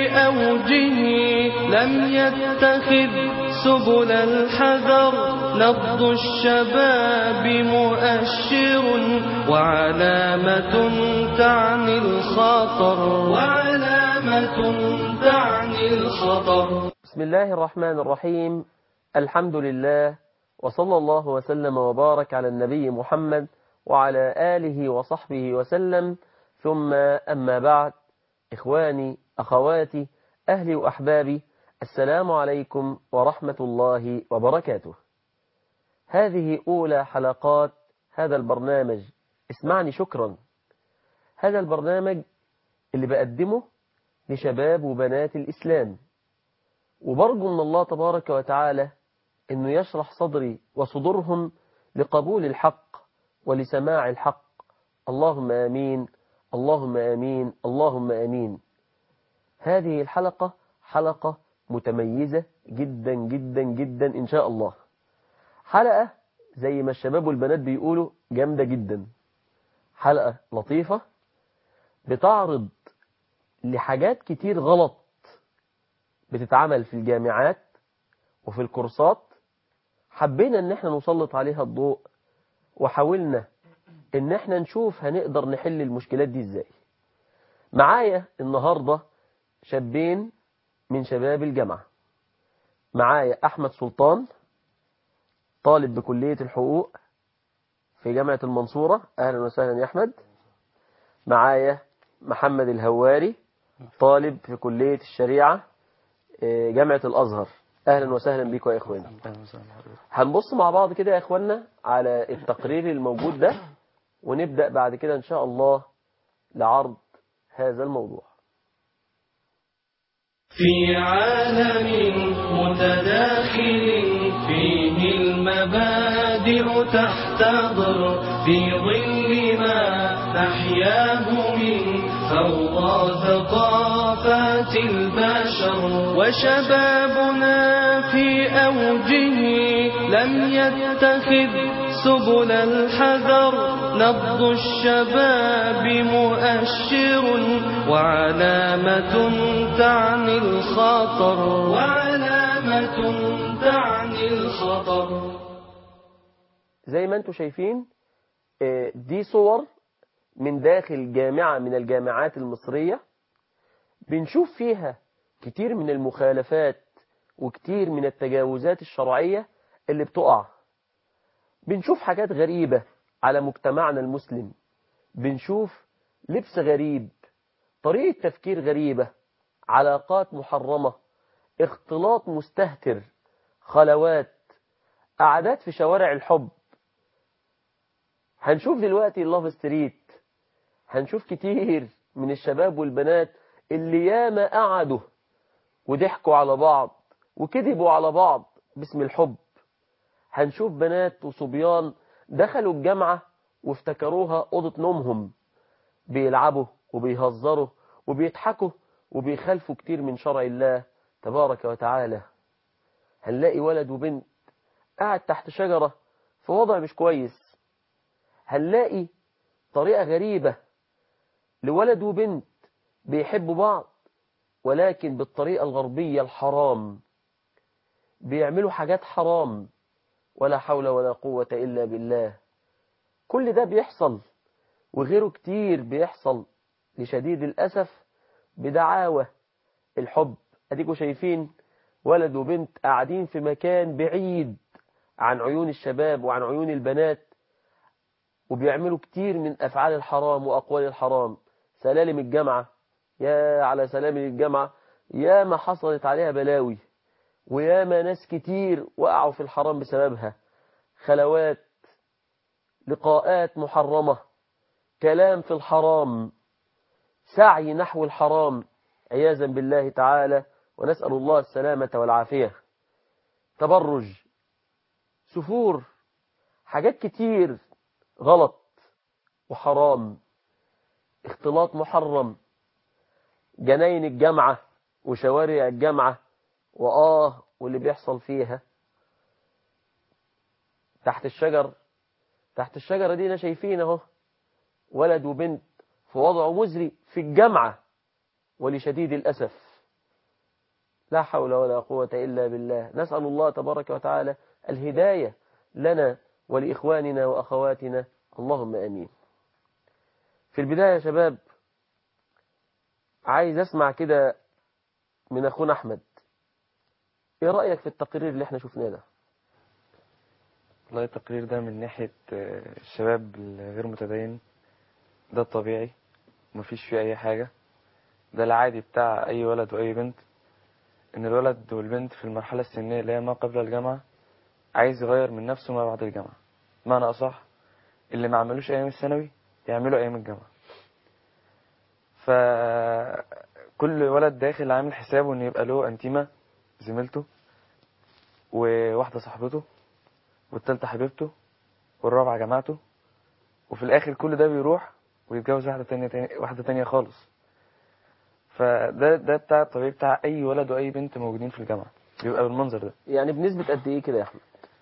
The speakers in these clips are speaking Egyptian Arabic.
أوجه لم يتخذ سبل الحذر نبض الشباب مؤشر وعلامة تعني الخطر وعلامة تعني الخطر بسم الله الرحمن الرحيم الحمد لله وصلى الله وسلم وبارك على النبي محمد وعلى آله وصحبه وسلم ثم أما بعد إخواني أخواتي أهلي وأحبابي السلام عليكم ورحمة الله وبركاته هذه أولى حلقات هذا البرنامج اسمعني شكرا هذا البرنامج اللي بقدمه لشباب وبنات الإسلام وبرجو من الله تبارك وتعالى أنه يشرح صدري وصدورهم لقبول الحق ولسماع الحق اللهم آمين اللهم آمين اللهم آمين هذه الحلقة حلقة متميزة جدا جدا جدا إن شاء الله حلقة زي ما الشباب والبنات بيقولوا جامدة جدا حلقة لطيفة بتعرض لحاجات كتير غلط بتتعمل في الجامعات وفي الكورسات حبينا ان احنا نسلط عليها الضوء وحاولنا ان احنا نشوف هنقدر نحل المشكلات دي ازاي معايا النهاردة شابين من شباب الجامعة معايا احمد سلطان طالب بكلية الحقوق في جامعة المنصورة اهلا وسهلا يا احمد معايا محمد الهواري طالب في كلية الشريعة جامعة الازهر اهلا وسهلا بكم يا اخواني هنبص مع بعض كده يا اخوانا على التقرير الموجود ده ونبدأ بعد كده ان شاء الله لعرض هذا الموضوع في عالم متداخل فيه المبادئ تحتضر في ظل ما تحياه من فوضى ثقافات البشر وشبابنا في أوجه لم يتخذ سبل الحذر نبض الشباب مؤشر وعلامة تعني الخطر وعلامة تعني الخطر زي ما انتم شايفين دي صور من داخل جامعة من الجامعات المصرية بنشوف فيها كتير من المخالفات وكتير من التجاوزات الشرعية اللي بتقع بنشوف حاجات غريبة على مجتمعنا المسلم بنشوف لبس غريب طريقة تفكير غريبة علاقات محرمة اختلاط مستهتر خلوات قعدات في شوارع الحب هنشوف دلوقتي اللاف ستريت هنشوف كتير من الشباب والبنات اللي ياما قعدوا وضحكوا على بعض وكذبوا على بعض باسم الحب هنشوف بنات وصبيان دخلوا الجامعة وافتكروها أوضة نومهم بيلعبوا وبيهزروا وبيضحكوا وبيخالفوا كتير من شرع الله تبارك وتعالى هنلاقي ولد وبنت قاعد تحت شجرة في وضع مش كويس هنلاقي طريقة غريبة لولد وبنت بيحبوا بعض ولكن بالطريقة الغربية الحرام بيعملوا حاجات حرام ولا حول ولا قوة إلا بالله كل ده بيحصل وغيره كتير بيحصل لشديد الأسف بدعاوى الحب أديكوا شايفين ولد وبنت قاعدين في مكان بعيد عن عيون الشباب وعن عيون البنات وبيعملوا كتير من أفعال الحرام وأقوال الحرام سلالم الجامعة يا على سلالم الجامعة يا ما حصلت عليها بلاوي ويا ما ناس كتير وقعوا في الحرام بسببها خلوات لقاءات محرمة كلام في الحرام سعي نحو الحرام عياذا بالله تعالى ونسأل الله السلامة والعافية تبرج سفور حاجات كتير غلط وحرام اختلاط محرم جناين الجامعة وشوارع الجامعة وآه واللي بيحصل فيها تحت الشجر تحت الشجرة دينا شايفين اهو ولد وبنت في وضع مزري في الجامعة ولشديد الأسف لا حول ولا قوة إلا بالله نسأل الله تبارك وتعالى الهداية لنا ولإخواننا وأخواتنا اللهم أمين في البداية يا شباب عايز أسمع كده من أخونا أحمد إيه رأيك في التقرير اللي احنا شفناه ده والله التقرير ده من ناحية آه، الشباب الغير متدين ده الطبيعي مفيش فيه أي حاجة ده العادي بتاع أي ولد وأي بنت إن الولد والبنت في المرحلة السنية اللي هي ما قبل الجامعة عايز يغير من نفسه ما بعد الجامعة معنى أصح اللي ما عملوش أيام الثانوي يعملوا أيام الجامعة فكل ولد داخل عامل حسابه إن يبقى له أنتيمة زميلته وواحدة صاحبته والتالتة حبيبته والرابعة جماعته وفي الآخر كل ده بيروح ويتجوز واحدة تانية, تانية واحدة تانية خالص فده ده بتاع الطبيعي بتاع أي ولد وأي بنت موجودين في الجامعة بيبقى بالمنظر ده يعني بنسبة قد إيه كده يا أحمد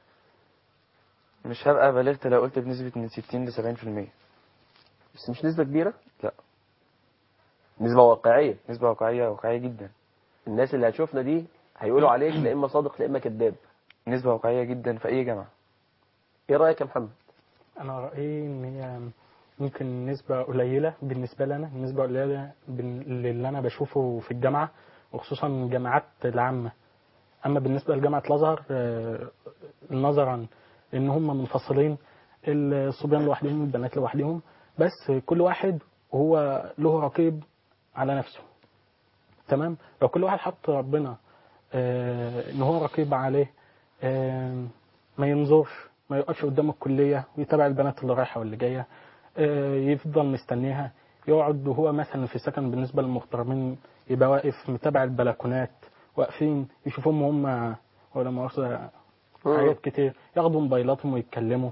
مش هبقى بلغت لو قلت بنسبة من 60 ل 70% بس مش نسبة كبيرة لا نسبة واقعية نسبة واقعية واقعية جدا الناس اللي هتشوفنا دي هيقولوا عليك لا إما صادق لا إما كذاب نسبة واقعية جدا في أي جامعة إيه رأيك يا محمد انا رايي ان هي ممكن نسبه قليله بالنسبه لنا نسبه قليله بن- للي انا بشوفه في الجامعه وخصوصا الجامعات العامه اما بالنسبه لجامعه الازهر آه، نظرا ان هم منفصلين الصبيان لوحدهم البنات لوحدهم بس كل واحد هو له رقيب على نفسه تمام لو كل واحد حط ربنا آه، ان هو رقيب عليه آه، ما ينظرش ما يقفش قدام الكلية ويتابع البنات اللي رايحة واللي جاية آه، يفضل مستنيها يقعد وهو مثلا في سكن بالنسبة للمغتربين يبقى واقف متابع البلكونات واقفين يشوفوهم هم ولا مؤاخذة حاجات كتير ياخدوا موبايلاتهم ويتكلموا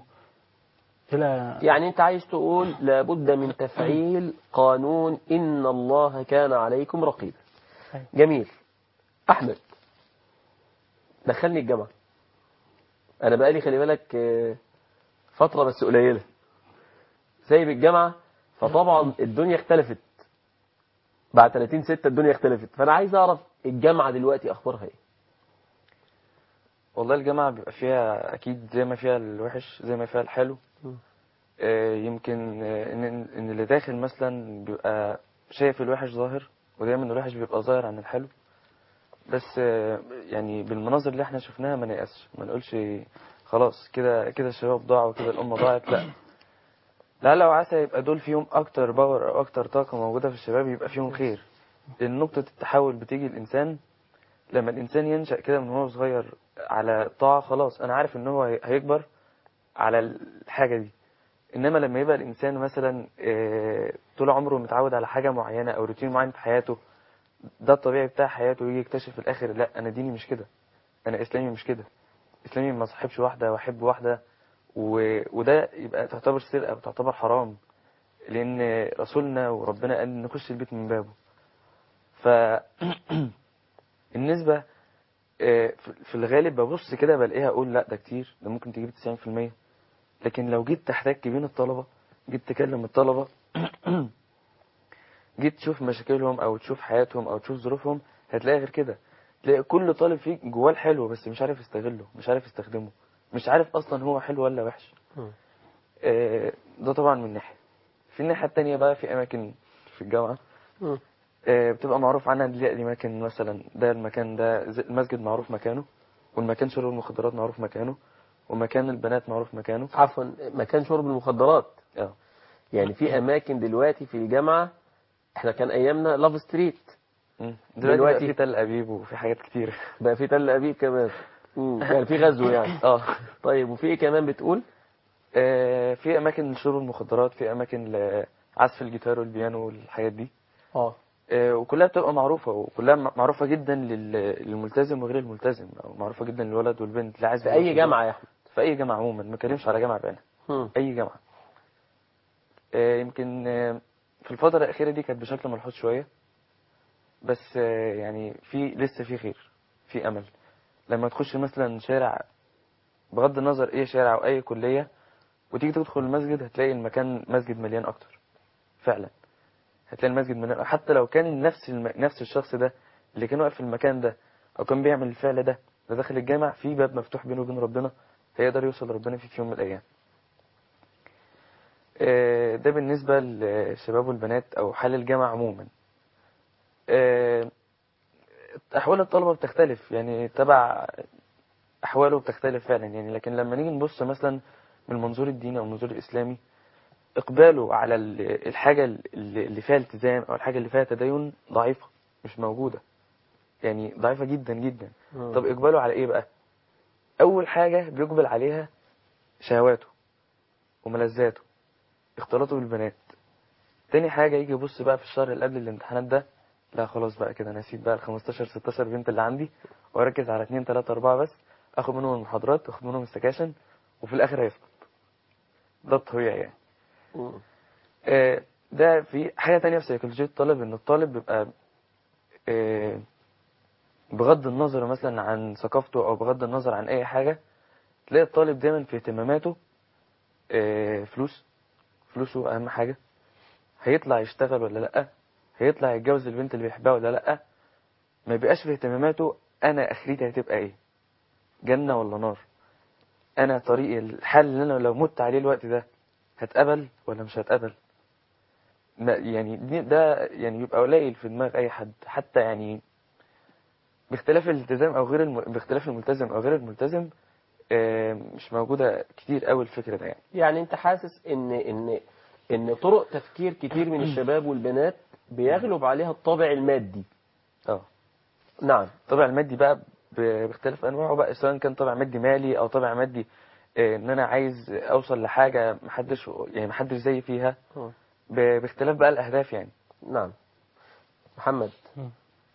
إلى يعني أنت عايز تقول لابد من تفعيل قانون إن الله كان عليكم رقيبا أيوة. جميل أحمد دخلني الجامعة أنا بقالي خلي بالك آه، فترة بس قليلة سايب الجامعة فطبعا الدنيا اختلفت بعد 30 ستة الدنيا اختلفت فأنا عايز أعرف الجامعة دلوقتي أخبارها إيه والله الجامعة بيبقى فيها أكيد زي ما فيها الوحش زي ما فيها الحلو مم. آه، يمكن آه، إن إن اللي داخل مثلا بيبقى شايف الوحش ظاهر ودايما الوحش بيبقى ظاهر عن الحلو بس آه، يعني بالمناظر اللي احنا شفناها ما نيأسش ما نقولش خلاص كده كده الشباب ضاعوا وكده الأمة ضاعت لا لا لو عسى يبقى دول فيهم أكتر باور أو أكتر طاقة موجودة في الشباب يبقى فيهم خير لأن نقطة التحول بتيجي الإنسان لما الإنسان ينشأ كده من هو صغير على طاعة خلاص أنا عارف إن هو هي- هيكبر على الحاجة دي إنما لما يبقى الإنسان مثلا آه، طول عمره متعود على حاجة معينة أو روتين معين في حياته ده الطبيعي بتاع حياته ويجي يكتشف في الآخر لا أنا ديني مش كده أنا إسلامي مش كده إسلامي ما صاحبش واحدة وأحب واحدة و... وده يبقى تعتبر سرقة وتعتبر حرام لأن رسولنا وربنا قال نخش البيت من بابه ف النسبة آه، في في الغالب ببص كده بلاقيها اقول لا ده كتير ده ممكن تجيب 90% لكن لو جيت تحتك بين الطلبة جيت تكلم الطلبة جيت تشوف مشاكلهم او تشوف حياتهم او تشوف ظروفهم هتلاقي غير كده تلاقي كل طالب فيك جواه الحلو بس مش عارف يستغله مش عارف يستخدمه مش عارف اصلا هو حلو ولا وحش مم. آه، ده طبعا من ناحية في الناحية التانية بقى في اماكن في الجامعة مم. آه، بتبقى معروف عنها دي دي مكان مثلا ده المكان ده زي- المسجد معروف مكانه والمكان شرب المخدرات معروف مكانه ومكان البنات معروف مكانه عفوا مكان شرب المخدرات اه يعني في أماكن دلوقتي في الجامعة احنا كان أيامنا لاف ستريت مم. دلوقتي, دلوقتي- دلوقتي في تل ابيب وفي حاجات كتير بقى في تل أبيب كمان مم. يعني في غزو يعني اه طيب وفي إيه كمان بتقول آه، في اماكن لشرب المخدرات في اماكن لعزف الجيتار والبيانو والحاجات دي اه آه، وكلها بتبقى معروفة وكلها م- معروفة جدا لل- للملتزم وغير الملتزم او معروفة جدا للولد والبنت اللي عايز في يروح أي يروح. جامعة يا أحمد في اي جامعة عموما ما بتكلمش على جامعة بعينها مم. اي جامعة آه، يمكن آه، في الفترة الأخيرة دي كانت بشكل ملحوظ شوية بس آه، يعني في لسه في خير في أمل لما تخش مثلا شارع بغض النظر ايه شارع او اي كلية وتيجي تدخل المسجد هتلاقي المكان مسجد مليان اكتر فعلا هتلاقي المسجد مليان حتى لو كان نفس الم... نفس الشخص ده اللي كان واقف في المكان ده او كان بيعمل الفعل ده ده داخل الجامع في باب مفتوح بينه وبين ربنا هيقدر يوصل لربنا فيه في يوم من الايام آه، ده بالنسبة للشباب والبنات أو حال الجامعة عموما آه، أحوال الطلبة بتختلف يعني تبع أحواله بتختلف فعلا يعني لكن لما نيجي نبص مثلا من المنظور الديني أو المنظور الإسلامي إقباله على ال- الحاجة اللي اللي فيها التزام أو الحاجة اللي فيها تدين ضعيفة مش موجودة يعني ضعيفة جدا جدا طب إقباله على إيه بقى أول حاجة بيقبل عليها شهواته وملذاته اختلاطه بالبنات تاني حاجة يجي يبص بقى في الشهر اللي قبل الامتحانات ده لا خلاص بقى كده انا هسيب بقى ال 15 16 بنت اللي عندي واركز على 2 3 4 بس اخد منهم المحاضرات واخد منهم السكاشن وفي الاخر هيسقط ده الطبيعي يعني مم. آه، ده في حاجة تانية في سيكولوجية الطالب ان الطالب بيبقى آه، بغض النظر مثلا عن ثقافته او بغض النظر عن اي حاجة تلاقي الطالب دايما في اهتماماته آه، فلوس فلوسه اهم حاجة هيطلع يشتغل ولا لا هيطلع يتجوز البنت اللي بيحبها ولا لا ما بيبقاش في اهتماماته انا اخرتي هتبقى ايه جنة ولا نار انا طريق الحل اللي انا لو مت عليه الوقت ده هتقبل ولا مش هتقبل ما- يعني دي- ده يعني بيبقى قليل في دماغ اي حد حتى يعني باختلاف الالتزام او غير الم... باختلاف الملتزم او غير الملتزم آه، مش موجودة كتير قوي الفكرة ده يعني يعني انت حاسس ان ان ان طرق تفكير كتير من الشباب والبنات بيغلب عليها الطابع المادي اه نعم الطابع المادي بقى ب- باختلاف انواعه بقى سواء كان طابع مادي مالي او طابع مادي آه، ان انا عايز اوصل لحاجه محدش يعني محدش زيي فيها مم. ب- باختلاف بقى الاهداف يعني نعم محمد مم.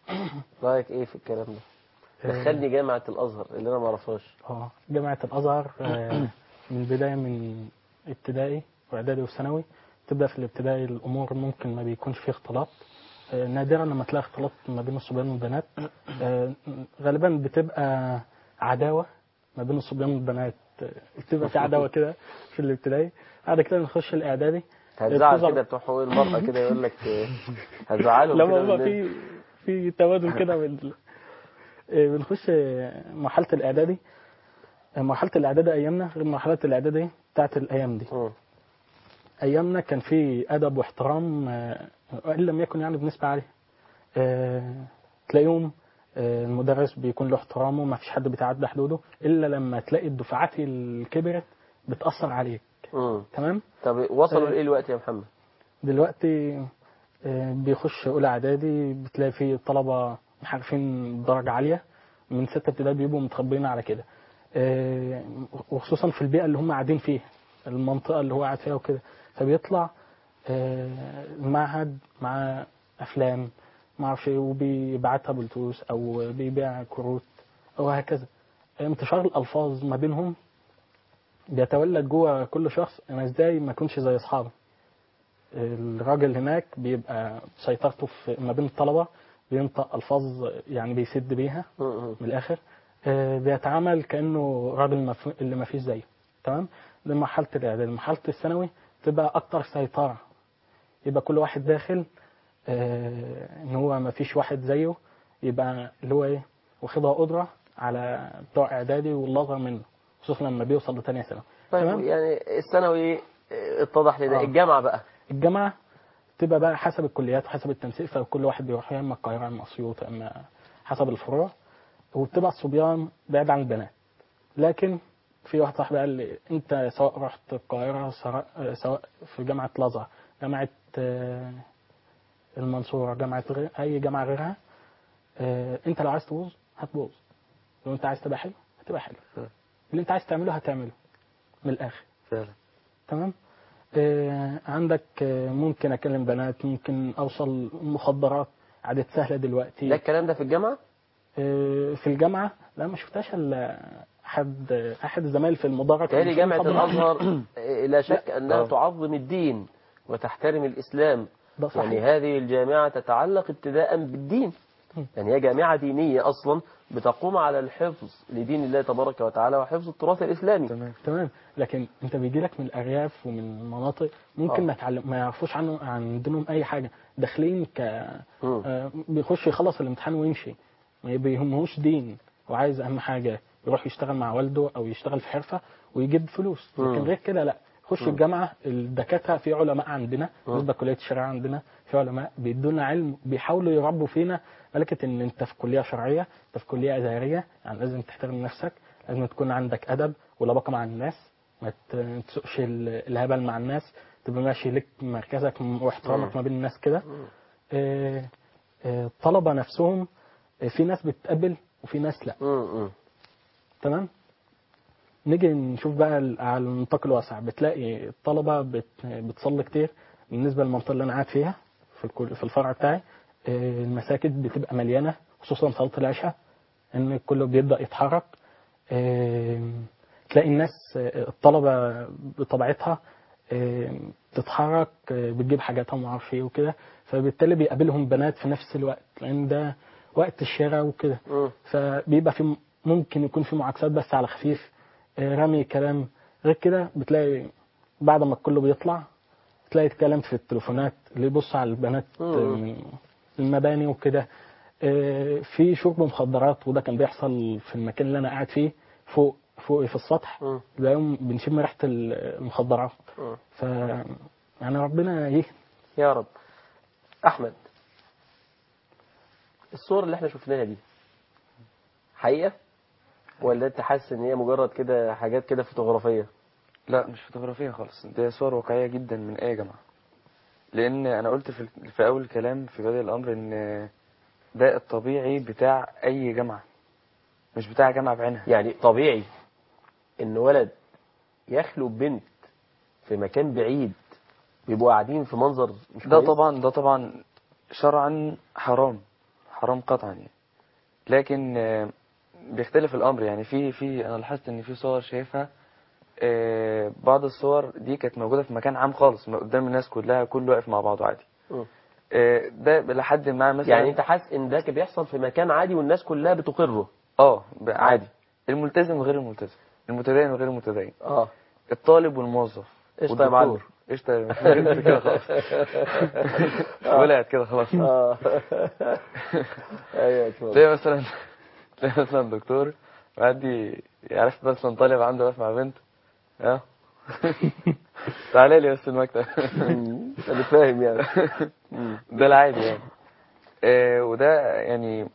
رايك ايه في الكلام ده دخلني جامعة الازهر اللي انا ما اعرفهاش اه جامعة الأزهر آه، من بداية من ابتدائي وإعدادي وثانوي تبدأ في الابتدائي الأمور ممكن ما بيكونش فيه اختلاط آه، نادرا لما تلاقي اختلاط ما بين الصبيان والبنات آه، غالبا بتبقى عداوة ما بين الصبيان والبنات آه، بتبقى في عداوة كده في الابتدائي بعد كده نخش الإعدادي هتزعل بتظهر- كده بتوع حقوق المرأة كده يقول لك آه، هتزعلهم لما كده بقى بالنسبة- في في تبادل كده بال آه، بنخش آه، مرحلة الإعدادي آه، مرحلة الإعدادي أيامنا غير مرحلة الإعدادي بتاعت الأيام دي مم. ايامنا كان في ادب واحترام آه، وان لم يكن يعني بنسبه عاليه آه، تلاقيهم آه، المدرس بيكون له احترامه ما فيش حد بيتعدى حدوده الا لما تلاقي الدفعات الكبرت بتاثر عليك مم. تمام طب وصلوا آه. لايه الوقت يا محمد دلوقتي آه، بيخش اولى اعدادي بتلاقي في طلبه محرفين درجه عاليه من سته ابتدائي بيبقوا متخبرين على كده آه، وخصوصا في البيئه اللي هم قاعدين فيها المنطقه اللي هو قاعد فيها وكده فبيطلع آه، المعهد مع افلام ما اعرفش ايه وبيبعتها بلوتوث او بيبيع كروت او هكذا انتشار الالفاظ ما بينهم بيتولد جوه كل شخص انا ازاي ما اكونش زي اصحابي الراجل هناك بيبقى سيطرته في ما بين الطلبه بينطق الفاظ يعني بيسد بيها مم. من الاخر آه، بيتعامل كانه راجل مف... اللي ما فيش زيه تمام دي مرحله الاعدادي مرحله الثانوي تبقى اكتر سيطره يبقى كل واحد داخل آه، ان هو ما فيش واحد زيه يبقى اللي هو ايه واخدها قدره على بتوع اعدادي واللي اصغر منه خصوصا لما بيوصل لثانيه ثانوي طيب تمام. يعني الثانوي آه، اتضح لنا آه. الجامعة بقى الجامعه تبقى بقى حسب الكليات وحسب التنسيق فكل واحد بيروح يا اما القاهره يا اما اسيوط يا اما حسب الفروع وبتبقى الصبيان بعيد عن البنات لكن في واحد صاحبي قال لي انت سواء رحت القاهره سواء سواء في جامعه الازهر جامعه آه، المنصوره جامعه غير اي جامعه غيرها آه، انت لو عايز تبوظ هتبوظ لو انت عايز تبقى حلو هتبقى حلو فعلا. اللي انت عايز تعمله هتعمله من الاخر فعلا تمام آه عندك آه ممكن اكلم بنات ممكن اوصل مخدرات عادت سهله ده دلوقتي الكلام ده في الجامعة آه في الجامعه لا ما شفتهاش الا احد احد الزمايل في المدرج تهيألي جامعة مخدرات. الأزهر آه، لا شك أنها آه. تعظم الدين وتحترم الإسلام ده صحيح يعني هذه الجامعة تتعلق ابتداء بالدين م. يعني هي جامعة دينية أصلا بتقوم على الحفظ لدين الله تبارك وتعالى وحفظ التراث الإسلامي تمام تمام لكن انت بيجي لك من الارياف ومن مناطق ممكن آه. ما يتعلم ما يعرفوش عنه عن دينهم اي حاجه داخلين ك مم. آه، بيخش يخلص الامتحان ويمشي ما بيهمهوش دين وعايز اهم حاجه يروح يشتغل مع والده او يشتغل في حرفه ويجيب فلوس لكن مم. غير كده لا يخش الجامعه الدكاتره في علماء عندنا بالنسبه لكليه الشريعه عندنا في علماء بيدونا علم بيحاولوا يربوا فينا ملكه ان انت في كليه شرعيه انت في كليه ازهريه يعني لازم تحترم نفسك لازم تكون عندك ادب ولباقه مع الناس ما ت- تسوقش ال- الهبل مع الناس تبقى ماشي لك مركزك واحترامك ما بين الناس كده آه، آه، الطلبه نفسهم آه، في ناس بتقبل وفي ناس لا مم. مم. تمام نيجي نشوف بقى ال- على النطاق الواسع بتلاقي الطلبه بت بتصلي كتير بالنسبه للمنطقه اللي انا قاعد فيها في الكل في الفرع بتاعي آه، المساجد بتبقى مليانه خصوصا صلاه العشاء ان كله بيبدا يتحرك آه، تلاقي الناس آه، الطلبه بطبيعتها آه، بتتحرك آه، بتجيب حاجاتها وما اعرفش ايه وكده فبالتالي بيقابلهم بنات في نفس الوقت لان ده وقت الشراء وكده مم. فبيبقى في ممكن يكون في معاكسات بس على خفيف آه، رمي كلام غير كده بتلاقي بعد ما كله بيطلع تلاقي اتكلمت في التليفونات اللي يبص على البنات آه، مم. من المباني وكده آه، في شرب مخدرات وده كان بيحصل في المكان اللي انا قاعد فيه فوق فوق في السطح مم. تلاقيهم بنشم ريحه المخدرات مم. ف يعني ربنا يهدي يا رب احمد الصور اللي احنا شفناها دي حقيقه ولا انت حاسس ان هي مجرد كده حاجات كده فوتوغرافيه لا مش فوتوغرافية خالص دي صور واقعية جدا من أي جامعة لأن أنا قلت في, في أول الكلام في بداية الأمر إن ده الطبيعي بتاع أي جامعة مش بتاع جامعة بعينها يعني طبيعي ان ولد يخلو بنت في مكان بعيد بيبقوا قاعدين في منظر مش ده كويس؟ طبعا ده طبعا شرعا حرام حرام قطعا يعني لكن آه، بيختلف الامر يعني في في انا لاحظت ان في صور شايفها آه، بعض الصور دي كانت موجوده في مكان عام خالص قدام الناس كلها كله واقف مع بعضه عادي مم. آه، ده لحد ما مثلا يعني انت حاسس ان ده كان بيحصل في مكان عادي والناس كلها بتقره اه بقى عادي الملتزم وغير الملتزم المتدين وغير المتدين اه الطالب والموظف قشطة يا معلم. والدكتور قشطه يا معلم. كده خلاص ولعت كده خلاص اه ايوه اتفضل. تلاقي مثلا تلاقي مثلا دكتور معدي عرفت مثلا طالب عنده واقف مع بنت اه تعالى لي بس المكتب مم. انا فاهم يعني ده العادي يعني آه وده يعني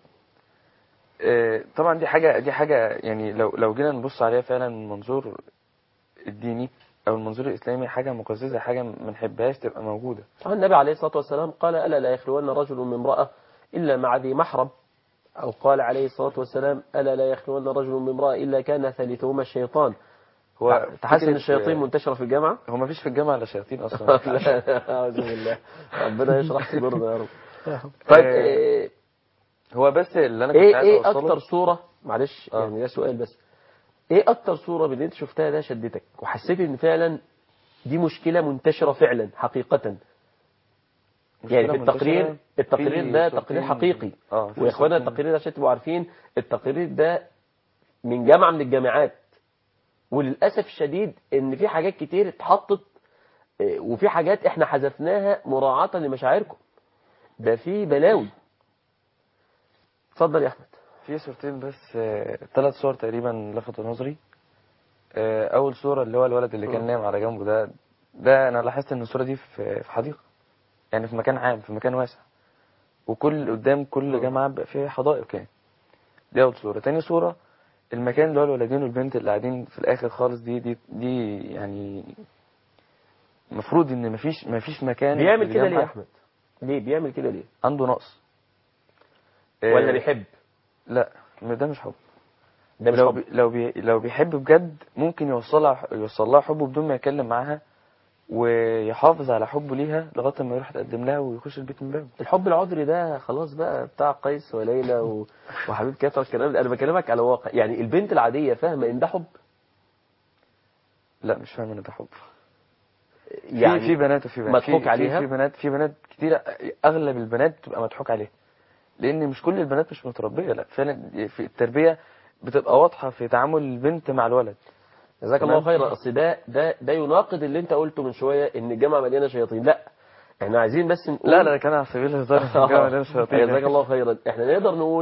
آه طبعا دي حاجة دي حاجة يعني لو لو جينا نبص عليها فعلا من منظور الديني او المنظور الاسلامي حاجة مقززة حاجة ما نحبهاش تبقى موجودة النبي عليه الصلاة والسلام قال ألا لا يخلون رجل من امرأة إلا مع ذي محرم أو قال عليه الصلاة والسلام ألا لا يخلون رجل من امرأة إلا كان ثالثهما الشيطان هو تحس إن فكرة- الشياطين منتشرة في الجامعة؟ هو ما فيش في الجامعة الا شياطين اصلا لا أعوذ بالله ربنا يشرح صدورنا يا رب طيب آه، إيه هو بس اللي انا كنت إيه, عايز إيه اوصله أكتر صورة معلش آه. يعني ده سؤال بس إيه أكتر صورة من اللي أنت شفتها ده شدتك وحسيت إن فعلا دي مشكلة منتشرة فعلا حقيقة يعني في مشكلة التقرير منتشرة التقرير في ده صورتين- تقرير حقيقي اه في ويا اخوانا صورتين. التقرير ده عشان تبقوا عارفين التقرير ده من جامعة من الجامعات وللأسف الشديد إن في حاجات كتير اتحطت اه، وفي حاجات احنا حذفناها مراعاة لمشاعركم ده في بلاوي اتفضل يا أحمد في صورتين بس ثلاث صور تقريبا لفتوا نظري آه، اول صورة اللي هو الولد اللي كان م. نايم على جنبه ده ده انا لاحظت ان الصورة دي في في حديقة يعني في مكان عام في مكان واسع وكل قدام كل م. جامعة بقى فيه حدائق يعني دي اول صورة تاني صورة المكان اللي هو الولدين والبنت اللي قاعدين في الاخر خالص دي دي دي يعني المفروض ان مفيش مفيش مكان بيعمل في كده ليه يا الجامعة أحمد ليه بيعمل كده ليه عنده نقص آه، ولا بيحب لا ده مش حب ده مش لو حب بي لو بي لو بيحب بجد ممكن يوصلها يوصل لها حبه بدون ما يتكلم معاها ويحافظ على حبه ليها لغايه ما يروح يتقدم لها ويخش البيت من بابه الحب العذري ده خلاص بقى بتاع قيس وليلى و... وحبيب كتر الكلام ده. انا بكلمك على واقع يعني البنت العادية فاهمة ان ده حب لا مش فاهم ان ده حب يعني في في بنات وفي بنات مضحوك في- في- عليها؟ في بنات في بنات كتير اغلب البنات بتبقى مضحوك عليها لان مش كل البنات مش متربيه لا فعلا في التربيه بتبقى واضحه في تعامل البنت مع الولد جزاك تمام. الله خيرا اصل ده ده ده يناقض اللي انت قلته من شويه ان الجامعه مليانه شياطين لا احنا عايزين بس نقول لا لا كان على سبيل الهزار الجامعة مليانة شياطين جزاك الله خيرا احنا نقدر نقول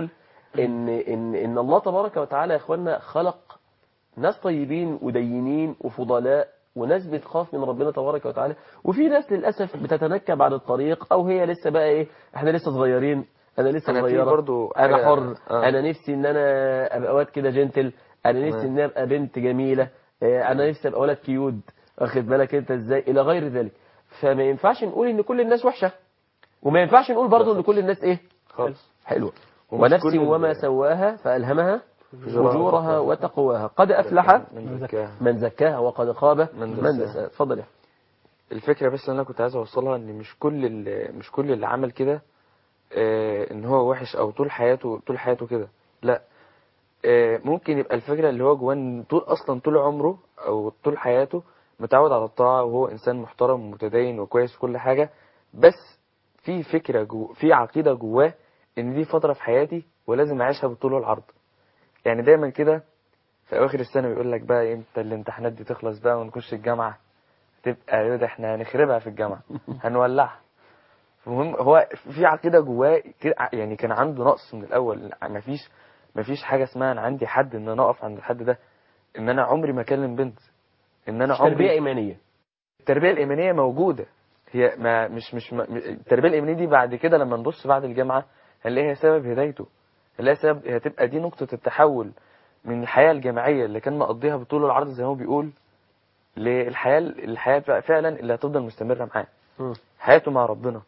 ان ان ان الله تبارك وتعالى يا اخوانا خلق ناس طيبين ودينين وفضلاء وناس بتخاف من ربنا تبارك وتعالى وفي ناس للاسف بتتنكب عن الطريق او هي لسه بقى ايه احنا لسه صغيرين انا لسه أنا في صغيره برضو انا حاجة- حر آه. انا نفسي ان انا ابقى واد كده جنتل انا نفسي ان تمام. أنا ابقى بنت جميله آه، انا نفسي ابقى ولد كيوت واخد بالك انت ازاي الى غير ذلك فما ينفعش نقول ان كل الناس وحشه وما ينفعش نقول برضه ان كل الناس ايه خالص حلوه ومش ونفس كل ال- وما سواها فالهمها فجورها فجورها وتقواها. وتقواها قد افلح من زكاها من زكاها وقد خاب من من دساها. دساها اتفضل يا أحمد. الفكرة بس اللي انا كنت عايز اوصلها ان مش كل اللي مش كل اللي عمل كده آه، ان هو وحش او طول حياته طول حياته كده لا آه، ممكن يبقى الفكرة اللي هو جواه إن طول اصلا طول عمره او طول حياته متعود على الطاعة وهو انسان محترم ومتدين وكويس في كل حاجة بس في فكرة جو في عقيدة جواه ان دي فترة في حياتي ولازم اعيشها بالطول والعرض يعني دايما كده في اواخر السنة بيقول لك بقى امتى الامتحانات دي تخلص بقى ونخش الجامعة تبقى ايه ده احنا هنخربها في الجامعة هنولعها المهم هو في عقيدة جواه كده- يعني كان عنده نقص من الأول مفيش مفيش حاجة اسمها أنا عندي حد إن أنا أقف عند الحد ده إن أنا عمري ما أكلم بنت إن أنا مش تربيه عمري ايمانيه التربية الإيمانية موجودة هي ما مش مش ما التربية الإيمانية دي بعد كده لما نبص بعد الجامعة هنلاقيها سبب هدايته هنلاقيها سبب هتبقى دي نقطة التحول من الحياة الجامعية اللي كان مقضيها بطول العرض زي ما هو بيقول للحياة الحياة فعلا اللي هتفضل مستمرة معاه مم. حياته مع ربنا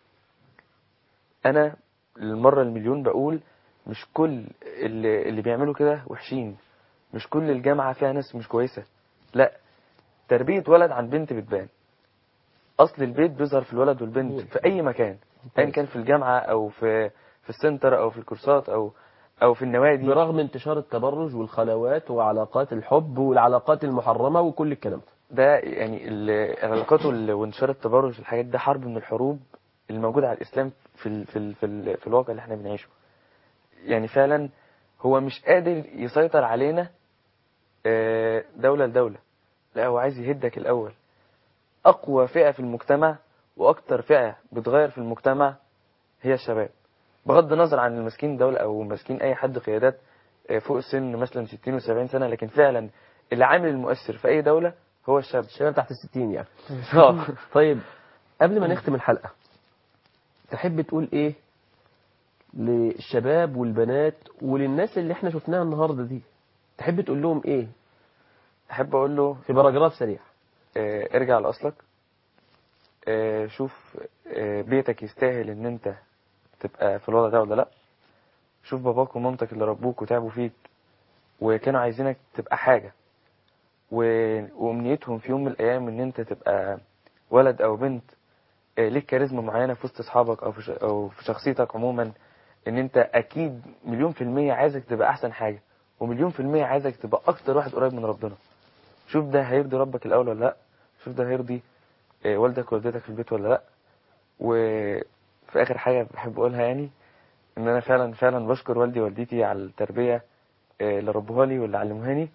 انا للمره المليون بقول مش كل اللي, اللي بيعملوا كده وحشين مش كل الجامعه فيها ناس مش كويسه لا تربيه ولد عن بنت بتبان اصل البيت بيظهر في الولد والبنت في اي مكان ايا كان في الجامعه او في في السنتر او في الكورسات او او في النوادي برغم انتشار التبرج والخلوات وعلاقات الحب والعلاقات المحرمه وكل الكلام ده ده يعني ال- العلاقات وال- وانتشار التبرج الحاجات ده حرب من الحروب اللي موجودة على الإسلام في ال في ال في, ال في الواقع اللي احنا بنعيشه يعني فعلا هو مش قادر يسيطر علينا آه، دولة لدولة لا هو عايز يهدك الأول أقوى فئة في المجتمع وأكتر فئة بتغير في المجتمع هي الشباب بغض النظر عن المسكين دولة أو مسكين أي حد قيادات آه، فوق السن مثلا 60 و70 سنة لكن فعلا العامل المؤثر في أي دولة هو الشاب الشباب تحت الستين يعني آه. طيب قبل ما نختم الحلقة تحب تقول ايه للشباب والبنات وللناس اللي احنا شفناها النهاردة دي تحب تقول لهم ايه أحب أقول له في باراجراف سريع آه، ارجع لأصلك آه، شوف آه، بيتك يستاهل ان انت تبقى في الوضع ده ولا لا شوف باباك ومامتك اللي ربوك وتعبوا فيك وكانوا عايزينك تبقى حاجة و- وامنيتهم في يوم من الايام ان انت تبقى ولد او بنت آه، ليك كاريزما معينة في وسط اصحابك او في ش- او في شخصيتك عموما ان انت اكيد مليون في المية عايزك تبقى احسن حاجة ومليون في المية عايزك تبقى اكتر واحد قريب من ربنا شوف ده هيرضي ربك الاول ولا لا شوف ده هيرضي آه، والدك ووالدتك في البيت ولا لا وفي اخر حاجه بحب اقولها يعني ان انا فعلا فعلا بشكر والدي ووالدتي على التربيه آه، اللي ربوها لي واللي علموهاني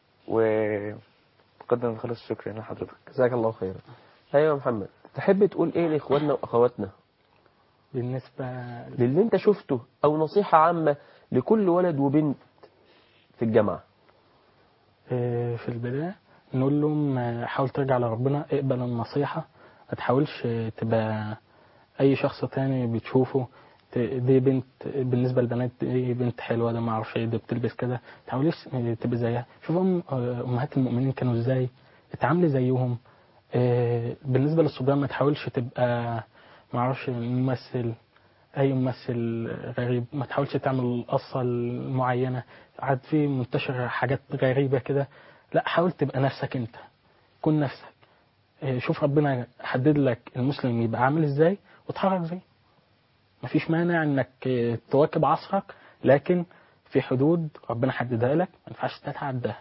وبقدم خالص الشكر يعني لحضرتك جزاك الله خيرا ايوه يا محمد تحب تقول ايه لاخواننا واخواتنا بالنسبة للي انت شفته او نصيحة عامة لكل ولد وبنت في الجامعة آه، في البداية نقول لهم آه، حاول ترجع لربنا اقبل النصيحة ما تحاولش آه، تبقى أي شخص تاني بتشوفه ت- دي بنت بالنسبة للبنات دي بنت حلوة ده ما اعرفش ايه ده بتلبس كده ما تحاوليش آه، تبقى زيها شوف أم آه، أمهات المؤمنين كانوا ازاي اتعاملي زيهم آه، بالنسبة للصبيان ما تحاولش تبقى ما اعرفش ممثل اي ممثل غريب ما تحاولش تعمل قصة معينة عاد في منتشر حاجات غريبة كده لا حاول تبقى نفسك انت كن نفسك إيه، شوف ربنا حدد لك المسلم يبقى عامل ازاي وتحرك زيه مفيش مانع انك إيه، تواكب عصرك لكن في حدود ربنا حددها لك ما ينفعش تتعداها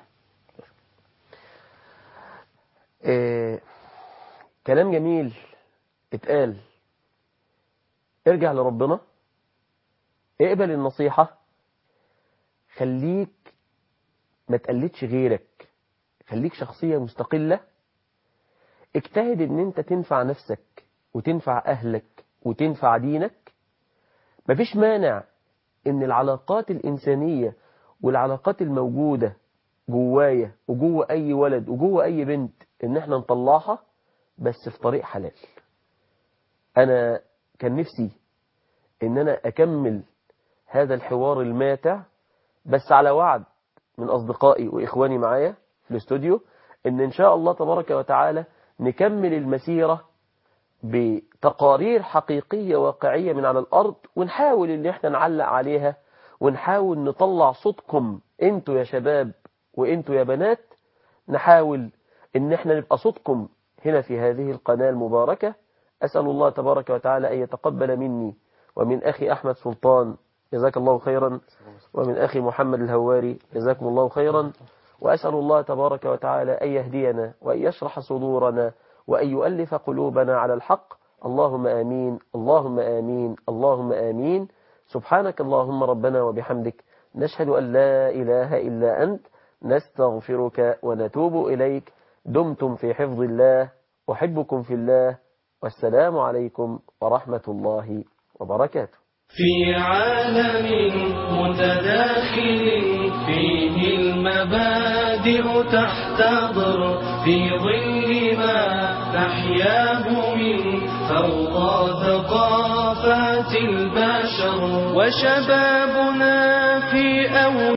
إيه كلام جميل اتقال ارجع لربنا اقبل النصيحة خليك ما تقلدش غيرك خليك شخصية مستقلة اجتهد ان انت تنفع نفسك وتنفع اهلك وتنفع دينك مفيش مانع ان العلاقات الإنسانية والعلاقات الموجودة جوايا وجوه أي ولد وجوه أي بنت ان احنا نطلعها بس في طريق حلال أنا كان نفسي ان انا اكمل هذا الحوار الماتع بس على وعد من أصدقائي وإخواني معايا في الاستوديو ان ان شاء الله تبارك وتعالى نكمل المسيرة بتقارير حقيقية واقعية من على الأرض ونحاول ان احنا نعلق عليها ونحاول نطلع صوتكم انتوا يا شباب وانتوا يا بنات نحاول ان احنا نبقى صوتكم هنا في هذه القناة المباركة أسأل الله تبارك وتعالى أن يتقبل مني ومن أخي أحمد سلطان جزاك الله خيرا ومن أخي محمد الهواري جزاكم الله خيرا وأسأل الله تبارك وتعالى أن يهدينا وأن يشرح صدورنا وأن يؤلف قلوبنا على الحق اللهم آمين اللهم آمين اللهم آمين سبحانك اللهم ربنا وبحمدك نشهد أن لا إله إلا أنت نستغفرك ونتوب إليك دمتم في حفظ الله أحبكم في الله والسلام عليكم ورحمة الله وبركاته في عالم متداخل فيه المبادئ تحتضر في ظل ما تحياه من فوضى ثقافات البشر وشبابنا في أول